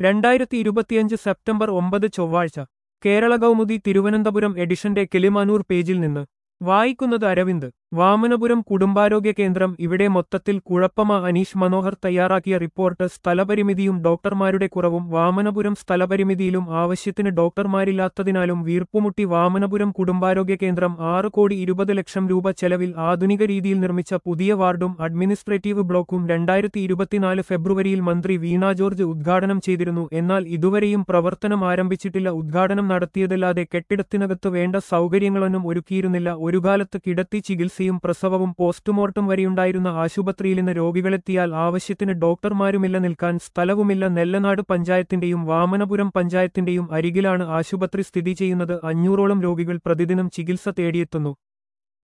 രണ്ടായിരത്തി ഇരുപത്തിയഞ്ച് സെപ്റ്റംബർ ഒമ്പത് ചൊവ്വാഴ്ച കേരള കൗമുദി തിരുവനന്തപുരം എഡിഷന്റെ കിളിമാനൂർ പേജിൽ നിന്ന് വായിക്കുന്നത് അരവിന്ദ് വാമനപുരം കുടുംബാരോഗ്യ കേന്ദ്രം ഇവിടെ മൊത്തത്തിൽ കുഴപ്പമാ അനീഷ് മനോഹർ തയ്യാറാക്കിയ റിപ്പോർട്ട് സ്ഥലപരിമിതിയും ഡോക്ടർമാരുടെ കുറവും വാമനപുരം സ്ഥലപരിമിതിയിലും ആവശ്യത്തിന് ഡോക്ടർമാരില്ലാത്തതിനാലും വീർപ്പുമുട്ടി വാമനപുരം കുടുംബാരോഗ്യ കേന്ദ്രം ആറ് കോടി ഇരുപത് ലക്ഷം രൂപ ചെലവിൽ ആധുനിക രീതിയിൽ നിർമ്മിച്ച പുതിയ വാർഡും അഡ്മിനിസ്ട്രേറ്റീവ് ബ്ലോക്കും രണ്ടായിരത്തി ഇരുപത്തിനാല് ഫെബ്രുവരിയിൽ മന്ത്രി വീണ ജോർജ് ഉദ്ഘാടനം ചെയ്തിരുന്നു എന്നാൽ ഇതുവരെയും പ്രവർത്തനം ആരംഭിച്ചിട്ടില്ല ഉദ്ഘാടനം നടത്തിയതല്ലാതെ കെട്ടിടത്തിനകത്ത് വേണ്ട സൗകര്യങ്ങളൊന്നും ഒരുക്കിയിരുന്നില്ല ഒരു കാലത്ത് കിടത്തി ചികിത്സയും പ്രസവവും പോസ്റ്റ്മോർട്ടം വരെയുണ്ടായിരുന്ന ആശുപത്രിയിൽ നിന്ന് രോഗികളെത്തിയാൽ ആവശ്യത്തിന് ഡോക്ടർമാരുമില്ല നിൽക്കാൻ സ്ഥലവുമില്ല നെല്ലനാട് പഞ്ചായത്തിന്റെയും വാമനപുരം പഞ്ചായത്തിന്റെയും അരികിലാണ് ആശുപത്രി സ്ഥിതി ചെയ്യുന്നത് അഞ്ഞൂറോളം രോഗികൾ പ്രതിദിനം ചികിത്സ തേടിയെത്തുന്നു